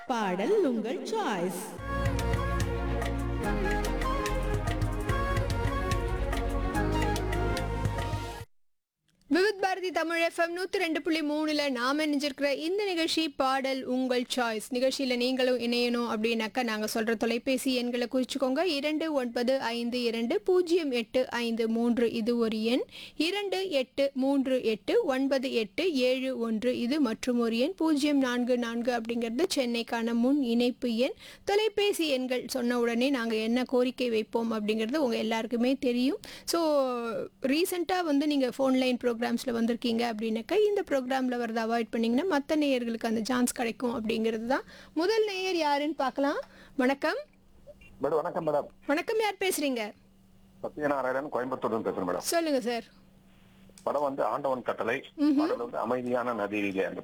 பாடல் உங்கள் choice Vividh Bharati Tamil FM நூற்றி ரெண்டு புள்ளி மூணுல நாம இணைஞ்சிருக்கிற இந்த நிகழ்ச்சி பாடல் உங்கள் சாய்ஸ் நிகழ்ச்சியில் நீங்களும் இணையணும் அப்படின்னாக்கா நாங்கள் சொல்கிற தொலைபேசி எண்களை குறிச்சுக்கோங்க இரண்டு ஒன்பது ஐந்து இரண்டு பூஜ்ஜியம் எட்டு ஐந்து மூன்று இது ஒரு எண் இரண்டு எட்டு மூன்று எட்டு ஒன்பது எட்டு ஏழு ஒன்று இது மற்றும் ஒரு எண் பூஜ்ஜியம் நான்கு நான்கு அப்படிங்கிறது சென்னைக்கான முன் இணைப்பு எண் தொலைபேசி எண்கள் சொன்ன உடனே நாங்கள் என்ன கோரிக்கை வைப்போம் அப்படிங்கிறது உங்கள் எல்லாருக்குமே தெரியும் ஸோ ரீசெண்டாக வந்து நீங்கள் ஃபோன் லைன் ப்ரோக்ராம்ஸில் வந்திருக்கீங்க அப்படின்னாக்கா இந்த ப்ரோக்ராமில் வரதை அவாய்ட் பண்ணிங்கன்னா மற்ற நேயர்களுக்கு அந்த சான்ஸ் கிடைக்கும் அப்படிங்கிறது தான் முதல் நேயர் யாருன்னு பார்க்கலாம் வணக்கம் மேடம் வணக்கம் மேடம் வணக்கம் யார் பேசுகிறீங்க சத்யநாராயணன் கோயம்புத்தூர்ல பேசுறேன் மேடம் சொல்லுங்கள் சார் படம் வந்து ஆண்டவன் கட்டளை பாடல் வந்து அமைதியான நதியிலே அந்த